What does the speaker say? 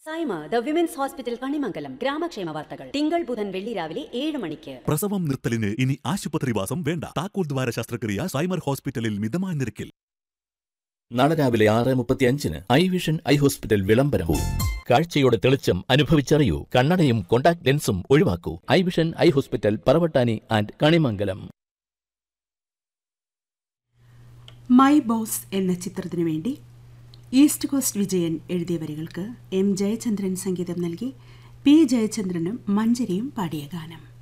Saima the women's hospital Kanimangalam ഗ്രാമക്ഷേമ വാർത്തകൾ തിങ്കൾ ബുധൻ വെള്ളി രാവിലെ ഏഴ് മണിക്ക് പ്രസവം നിർത്തലിന് ഇനി ആശുപത്രിവാസം വേണ്ട താക്കോൽ ദ്വാര ശസ്ത്രക്രിയ സൈമർ ഹോസ്പിറ്റലിൽ മിതമായ നിരക്കിൽ നാളെ രാവിലെ ആറ് മുപ്പത്തി അഞ്ചിന് ഐ വിഷൻ ഐ ഹോസ്പിറ്റൽ വിളംബരവും കാഴ്ചയുടെ തെളിച്ചം അനുഭവിച്ചറിയൂ കണ്ണടയും കോണ്ടാക്ട് ലെൻസും ഒഴിവാക്കൂ eye vision eye hospital Paravattani and Kanimangalam my boss എന്ന ചിത്രത്തിനു വേണ്ടി ഈസ്റ്റ് കോസ്റ്റ് വിജയൻ എഴുതിയ വരികൾക്ക് എം ജയചന്ദ്രൻ സംഗീതം നൽകി പി ജയചന്ദ്രനും മഞ്ജരിയും പാടിയ ഗാനം